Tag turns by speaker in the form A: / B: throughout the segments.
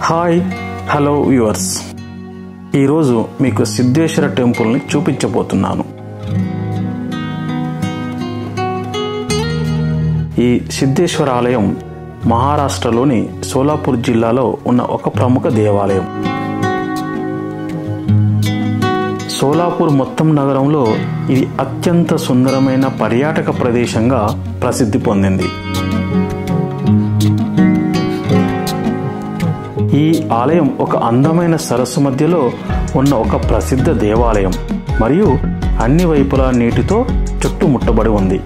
A: hi hello viewers ఈరోజు మీకు సిద్ధేశ్వర టెంపుల్ని చూపించబోతున్నాను ఈ సిద్ధేశ్వర ఆలయం మహారాష్ట్రలోని సోలాపూర్ జిల్లాలో ఉన్న ఒక ప్రముఖ దేవాలయం సోలాపూర్ మొత్తం నగరంలో ఇది అత్యంత సుందరమైన పర్యాటక ప్రదేశంగా ప్రసిద్ధి పొందింది ఈ ఆలయం ఒక అందమైన సరస్సు మధ్యలో ఉన్న ఒక ప్రసిద్ధ దేవాలయం మరియు అన్ని వైపులా నీటితో చుట్టుముట్టబడి ఉంది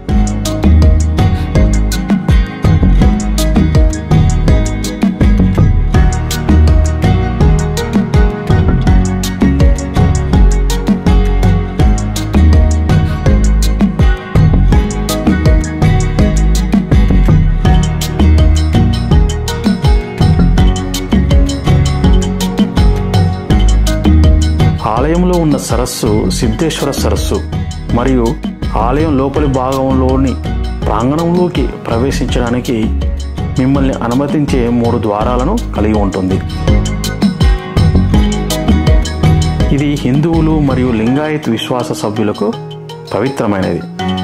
A: ఆలయంలో ఉన్న సరస్సు సిద్ధేశ్వర సరస్సు మరియు ఆలయం లోపలి భాగంలోని ప్రాంగణంలోకి ప్రవేశించడానికి మిమ్మల్ని అనుమతించే మూడు ద్వారాలను కలిగి ఉంటుంది ఇది హిందువులు మరియు లింగాయత్ విశ్వాస సభ్యులకు పవిత్రమైనది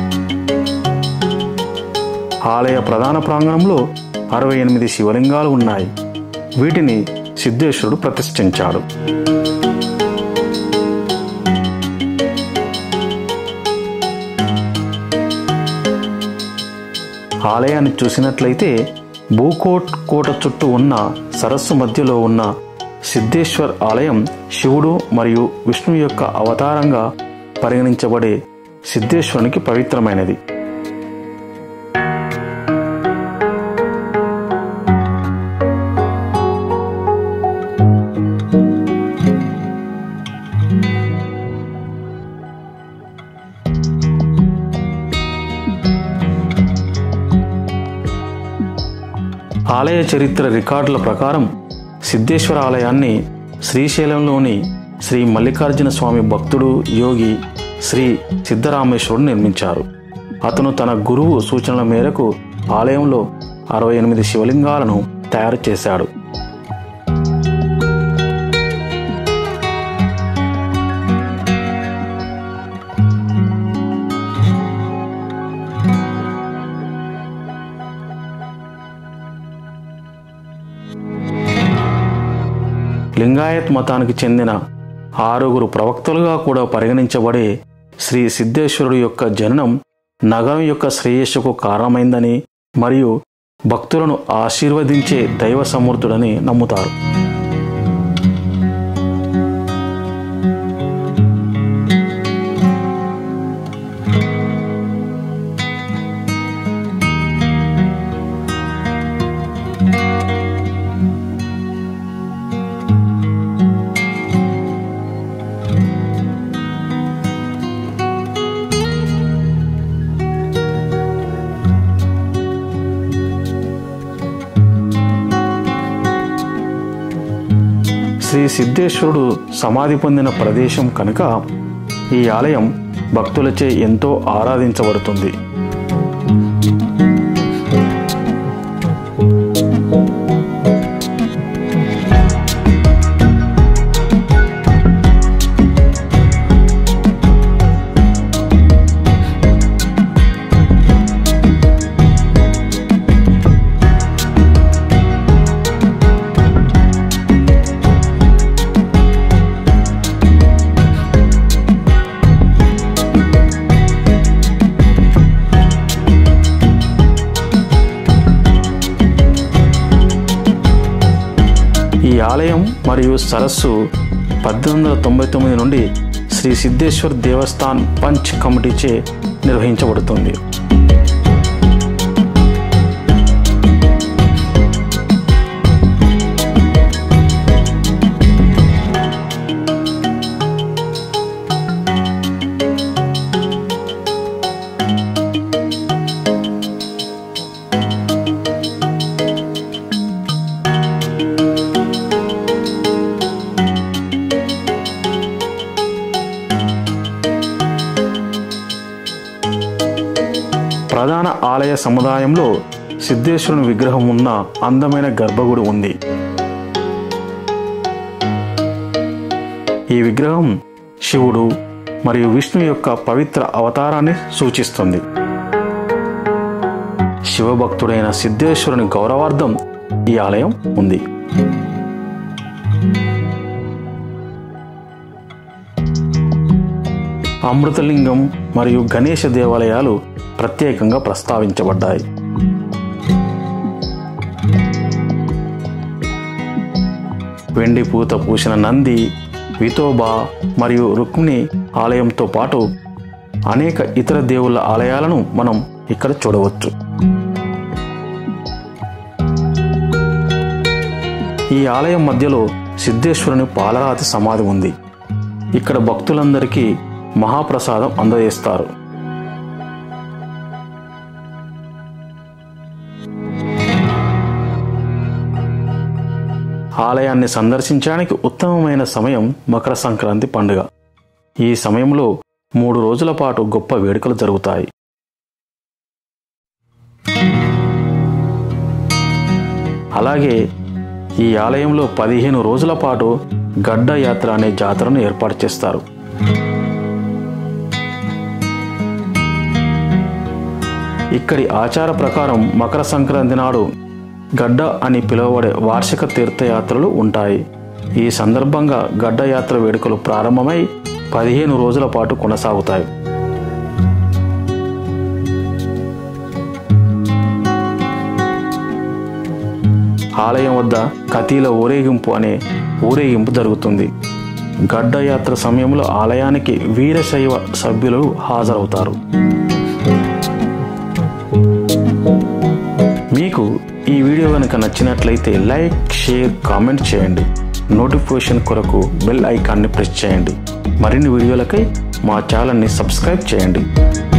A: ఆలయ ప్రధాన ప్రాంగణంలో అరవై ఎనిమిది శివలింగాలు ఉన్నాయి వీటిని సిద్ధేశ్వరుడు ప్రతిష్ఠించాడు ఆలయాన్ని చూసినట్లయితే భూకోట్ కోట చుట్టూ ఉన్న సరస్సు మధ్యలో ఉన్న సిద్ధేశ్వర్ ఆలయం శివుడు మరియు విష్ణు యొక్క అవతారంగా పరిగణించబడే సిద్ధేశ్వరునికి పవిత్రమైనది ఆలయ చరిత్ర రికార్డుల ప్రకారం సిద్ధేశ్వర ఆలయాన్ని శ్రీశైలంలోని శ్రీ మల్లికార్జున స్వామి భక్తుడు యోగి శ్రీ సిద్ధరామేశ్వరుడు నిర్మించారు అతను తన గురువు సూచనల మేరకు ఆలయంలో అరవై ఎనిమిది శివలింగాలను తయారు చేశాడు లింగాయత్ మతానికి చెందిన ఆరుగురు ప్రవక్తలుగా కూడా పరిగణించబడే శ్రీ సిద్ధేశ్వరుడు యొక్క జననం నగరం యొక్క శ్రేయస్సుకు కారణమైందని మరియు భక్తులను ఆశీర్వదించే దైవ సమర్థుడని నమ్ముతారు శ్రీ సిద్ధేశ్వరుడు సమాధి పొందిన ప్రదేశం కనుక ఈ ఆలయం భక్తులచే ఎంతో ఆరాధించబడుతుంది ఈ ఆలయం మరియు సరస్సు పద్దెనిమిది వందల తొంభై తొమ్మిది నుండి శ్రీ సిద్ధేశ్వర్ దేవస్థాన్ పంచ్ కమిటీచే నిర్వహించబడుతుంది ప్రధాన ఆలయ సముదాయంలో సిద్ధేశ్వరుని విగ్రహం ఉన్న అందమైన గర్భగుడి ఉంది ఈ విగ్రహం శివుడు మరియు విష్ణు యొక్క పవిత్ర అవతారాన్ని సూచిస్తుంది శివభక్తుడైన సిద్ధేశ్వరుని గౌరవార్థం ఈ ఆలయం ఉంది అమృతలింగం మరియు గణేష దేవాలయాలు ప్రత్యేకంగా ప్రస్తావించబడ్డాయి వెండి పూత పూసిన నంది వితోబా మరియు రుక్మిణి ఆలయంతో పాటు అనేక ఇతర దేవుళ్ళ ఆలయాలను మనం ఇక్కడ చూడవచ్చు ఈ ఆలయం మధ్యలో సిద్ధేశ్వరుని పాలరాతి సమాధి ఉంది ఇక్కడ భక్తులందరికీ మహాప్రసాదం అందజేస్తారు ఆలయాన్ని సందర్శించడానికి ఉత్తమమైన సమయం మకర సంక్రాంతి పండుగ ఈ సమయంలో మూడు రోజుల పాటు గొప్ప వేడుకలు జరుగుతాయి అలాగే ఈ ఆలయంలో పదిహేను రోజుల పాటు గడ్డ యాత్ర అనే జాతరను ఏర్పాటు చేస్తారు ఇక్కడి ఆచార ప్రకారం మకర సంక్రాంతి నాడు గడ్డ అని పిలువబడే వార్షిక తీర్థయాత్రలు ఉంటాయి ఈ సందర్భంగా గడ్డ యాత్ర వేడుకలు ప్రారంభమై పదిహేను రోజుల పాటు కొనసాగుతాయి ఆలయం వద్ద కతీల ఊరేగింపు అనే ఊరేగింపు జరుగుతుంది గడ్డ యాత్ర సమయంలో ఆలయానికి వీరశైవ సభ్యులు హాజరవుతారు మీకు ఈ వీడియో కనుక నచ్చినట్లయితే లైక్ షేర్ కామెంట్ చేయండి నోటిఫికేషన్ కొరకు బెల్ ఐకాన్ని ప్రెస్ చేయండి మరిన్ని వీడియోలకై మా ఛానల్ని సబ్స్క్రైబ్ చేయండి